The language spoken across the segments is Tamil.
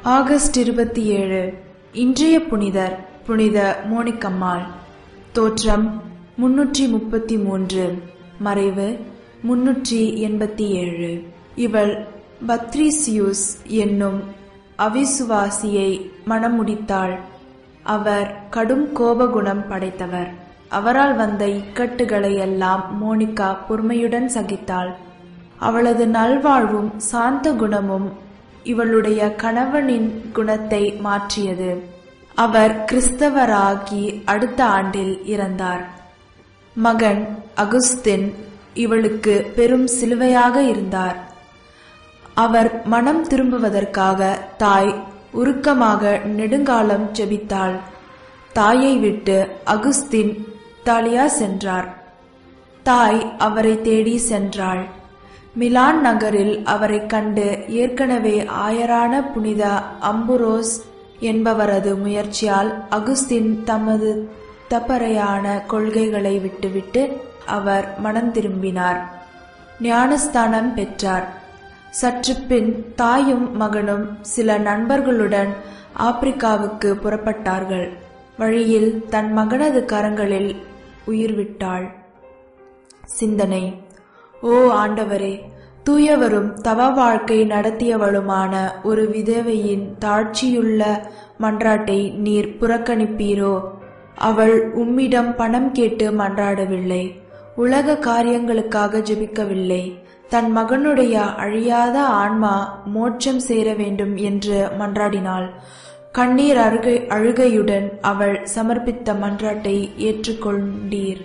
ஆகஸ்ட் இருபத்தி ஏழு இன்றைய புனிதர் புனித மோனிக்கம்மாள் தோற்றம் முன்னூற்றி முப்பத்தி மூன்று மறைவு முன்னூற்றி எண்பத்தி ஏழு இவள் பத்ரிசியூஸ் என்னும் அவிசுவாசியை மணமுடித்தாள் அவர் கடும் கோபகுணம் படைத்தவர் அவரால் வந்த இக்கட்டுகளை எல்லாம் மோனிகா பொறுமையுடன் சகித்தாள் அவளது நல்வாழ்வும் சாந்த குணமும் இவளுடைய கணவனின் குணத்தை மாற்றியது அவர் கிறிஸ்தவராகி அடுத்த ஆண்டில் இறந்தார் மகன் அகுஸ்தின் இவளுக்கு பெரும் சிலுவையாக இருந்தார் அவர் மனம் திரும்புவதற்காக தாய் உருக்கமாக நெடுங்காலம் ஜெபித்தாள் தாயை விட்டு அகுஸ்தின் இத்தாலியா சென்றார் தாய் அவரை தேடி சென்றாள் மிலான் நகரில் அவரை கண்டு ஏற்கனவே ஆயரான புனித அம்புரோஸ் என்பவரது முயற்சியால் அகுஸ்தின் தமது தப்பறையான கொள்கைகளை விட்டுவிட்டு அவர் மனம் திரும்பினார் ஞானஸ்தானம் பெற்றார் சற்று பின் தாயும் மகனும் சில நண்பர்களுடன் ஆப்பிரிக்காவுக்கு புறப்பட்டார்கள் வழியில் தன் மகனது கரங்களில் உயிர் விட்டாள் சிந்தனை ஓ ஆண்டவரே தூயவரும் தவ வாழ்க்கை நடத்தியவளுமான ஒரு விதவையின் தாழ்ச்சியுள்ள மன்றாட்டை நீர் புறக்கணிப்பீரோ அவள் உம்மிடம் பணம் கேட்டு மன்றாடவில்லை உலக காரியங்களுக்காக ஜெபிக்கவில்லை தன் மகனுடைய அழியாத ஆன்மா மோட்சம் சேர வேண்டும் என்று மன்றாடினாள் கண்ணீர் அழுகை அழுகையுடன் அவள் சமர்ப்பித்த மன்றாட்டை ஏற்றுக்கொண்டீர்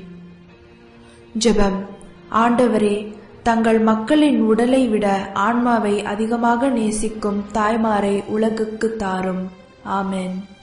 ஜெபம் ஆண்டவரே தங்கள் மக்களின் உடலை விட ஆன்மாவை அதிகமாக நேசிக்கும் தாய்மாரை உலகுக்கு தாரும் ஆமென்